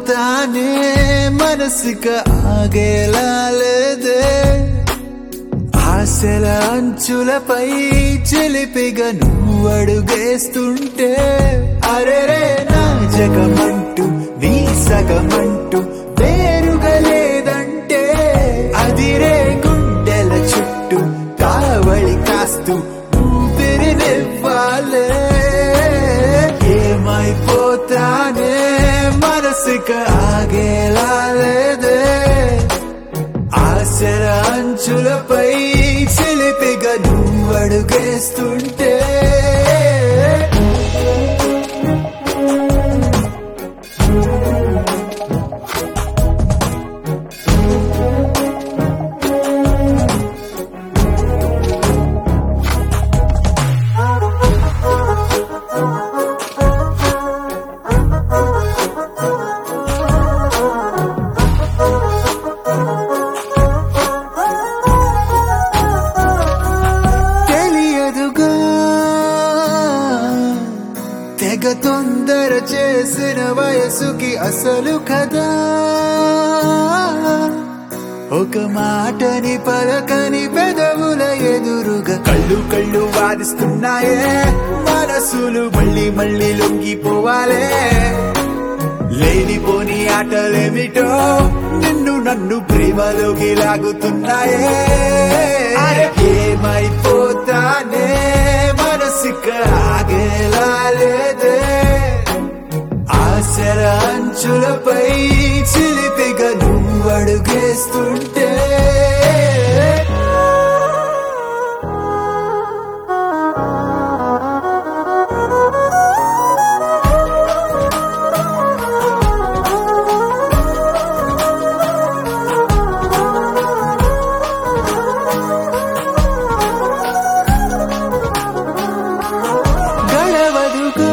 ఏమైపోతానే మనసుక ఆగేలా లేదే ఆశల అంచులపై చిలిపిగా నువ్వు అడుగేస్తుంటే అరెరే నా జగమంటూ నీ సగమంటూ వేరుగా లేదంటే అదిరే గుండెల చుట్టూ కావళి కాస్తూ ఊపిరినివ్వాలే ఏమైపోతానే మనసుక ఆగేలా లేదే ఆశల అంచులపై చిలిపిగా నువ్వు అడుగేస్తుంటే తెలియదుగా తెగ తొందర చేసిన వయసుకి అసలు కదా ఒక మాటని పలకని పెదవుల ఎదురుగా కళ్ళు కళ్ళు వాదిస్తున్నాయే మనసులు మళ్ళీ మళ్ళీ లొంగిపోవాలే లేనిపోని ఆటలేమిటో నిన్ను నన్ను ప్రేమలోకి లాగుతున్నాయే అరే ఏమైపోతానే మనసుక ఆగేలా లేదే ఆశల అంచులపై చిలిపిగా నువ్వు అడుగేస్తుంటే గడవదుగా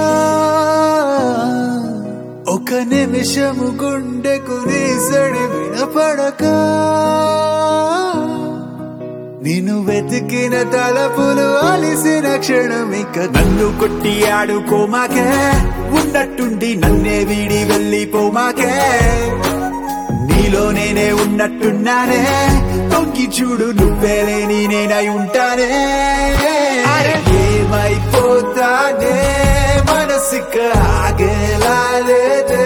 ఒక నిమిషము గుండెకు నీసడి వినపడక నిన్ను వెతికిన తలపులు అలిసిన క్షణమిక నన్ను కొట్టి ఆడుకోమాకే ఉన్నట్టుండి నన్నే వీడి వెళ్ళిపోమాకే నీలో నేనే ఉన్నట్టున్నానే తొంగి చూడు నువ్వే లేని నేనై ఉంటానే అరే ఏమైపోతానే మనసుక ఆగేలా లేదే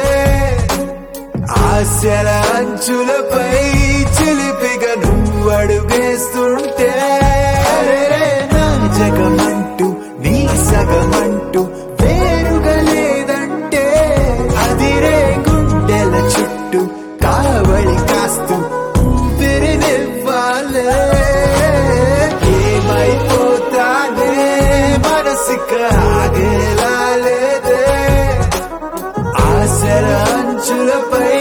ఆశల అంచులపై చిలిపిగా నువ్వు అడుగేస్తుంటే అరే నా జగమంటూ నీ సగమంటూ వేరుగా లేదంటే అదిరే గుండెల చుట్టూ కావళి కాస్తూ ఊపిరినివ్వాలే ఏమైపోతానే మనసుక ఆగేలా లేదే ఆశల అంచులపై